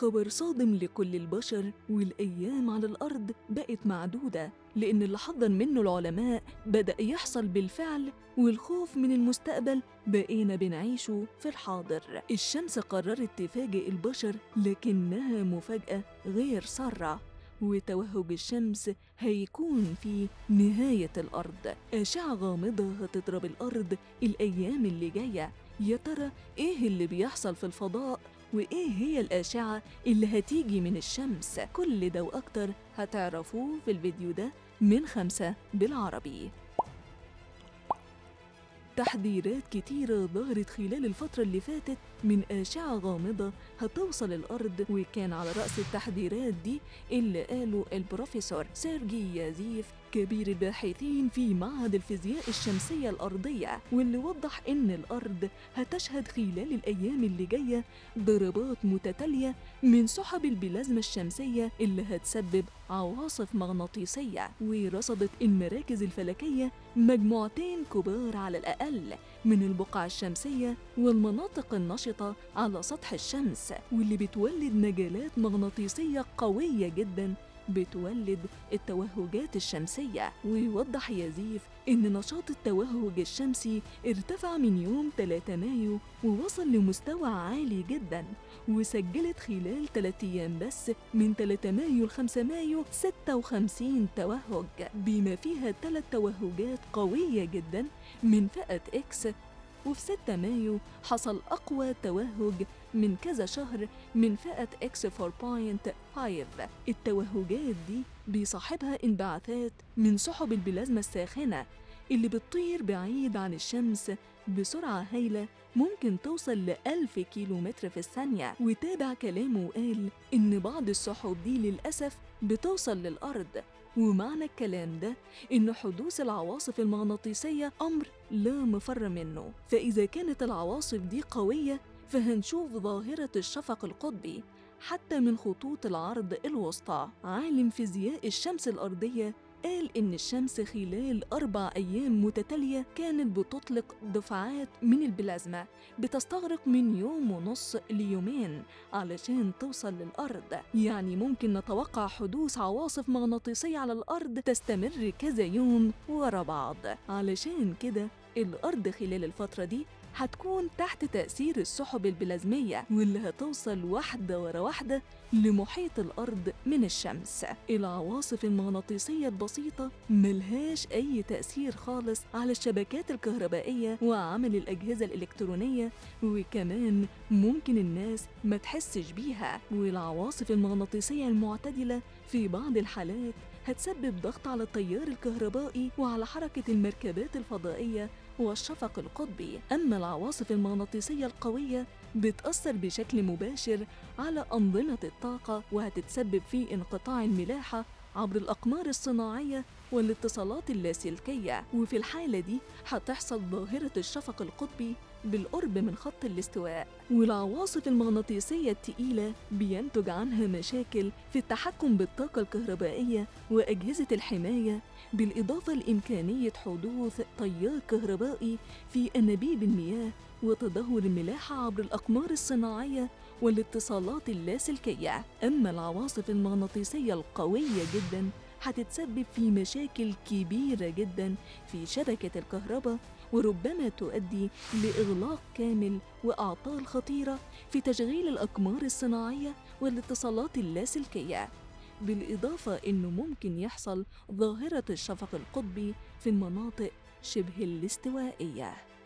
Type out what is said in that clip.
خبر صادم لكل البشر والأيام على الأرض بقت معدودة لأن اللي حذر منه العلماء بدأ يحصل بالفعل والخوف من المستقبل بقينا بنعيشه في الحاضر الشمس قررت تفاجئ البشر لكنها مفاجأة غير سارة وتوهج الشمس هيكون في نهاية الأرض أشعة غامضة هتضرب الأرض الأيام اللي جاية يا ترى إيه اللي بيحصل في الفضاء وإيه هي الأشعة اللي هتيجي من الشمس كل ده وأكتر هتعرفوه في الفيديو ده من خمسة بالعربي تحذيرات كتيرة ظهرت خلال الفترة اللي فاتت من أشعة غامضة هتوصل الأرض وكان على رأس التحذيرات دي اللي قاله البروفيسور سيرجي يازيف كبير الباحثين في معهد الفيزياء الشمسية الأرضية واللي وضح إن الأرض هتشهد خلال الأيام اللي جاية ضربات متتالية من سحب البلازما الشمسية اللي هتسبب عواصف مغناطيسية ورصدت المراكز الفلكية مجموعتين كبار على الأقل من البقع الشمسية والمناطق النشطة على سطح الشمس واللي بتولد مجالات مغناطيسية قوية جدا بتولد التوهجات الشمسية ويوضح يزيف إن نشاط التوهج الشمسي ارتفع من يوم 3 مايو ووصل لمستوى عالي جدا وسجلت خلال 3 أيام بس من 3 مايو ل 5 مايو 56 توهج بما فيها ثلاث توهجات قوية جدا من فئة إكس وفي 6 مايو حصل أقوى توهج من كذا شهر من فئة إكس 4.5 التوهجات دي بيصاحبها انبعاثات من سحب البلازما الساخنة اللي بتطير بعيد عن الشمس بسرعة هايلة ممكن توصل لألف كيلو متر في الثانية وتابع كلامه وقال إن بعض السحب دي للأسف بتوصل للأرض ومعنى الكلام ده إن حدوث العواصف المغناطيسية أمر لا مفر منه فإذا كانت العواصف دي قوية فهنشوف ظاهرة الشفق القطبي حتى من خطوط العرض الوسطى عالم فيزياء الشمس الأرضية قال إن الشمس خلال أربع أيام متتالية كانت بتطلق دفعات من البلازما بتستغرق من يوم ونص ليومين علشان توصل للأرض يعني ممكن نتوقع حدوث عواصف مغناطيسية على الأرض تستمر كذا يوم ورا بعض علشان كده الأرض خلال الفترة دي هتكون تحت تأثير السحب البلازمية واللي هتوصل واحدة ورا واحدة لمحيط الأرض من الشمس العواصف المغناطيسية البسيطة ملهاش أي تأثير خالص على الشبكات الكهربائية وعمل الأجهزة الإلكترونية وكمان ممكن الناس ما تحسش بيها والعواصف المغناطيسية المعتدلة في بعض الحالات هتسبب ضغط على التيار الكهربائي وعلى حركة المركبات الفضائية والشفق القطبي أما العواصف المغناطيسية القوية بتأثر بشكل مباشر على أنظمة الطاقة وهتتسبب في انقطاع الملاحة عبر الأقمار الصناعية والاتصالات اللاسلكية وفي الحالة دي هتحصل ظاهرة الشفق القطبي بالقرب من خط الاستواء والعواصف المغناطيسية التقيلة بينتج عنها مشاكل في التحكم بالطاقة الكهربائية وأجهزة الحماية بالإضافة لإمكانية حدوث تيار كهربائي في أنابيب المياه وتدهور الملاحة عبر الأقمار الصناعية والاتصالات اللاسلكية أما العواصف المغناطيسية القوية جداً هتتسبب في مشاكل كبيرة جدا في شبكة الكهرباء وربما تؤدي لإغلاق كامل وأعطال خطيرة في تشغيل الأقمار الصناعية والاتصالات اللاسلكية بالإضافة إنه ممكن يحصل ظاهرة الشفق القطبي في المناطق شبه الاستوائية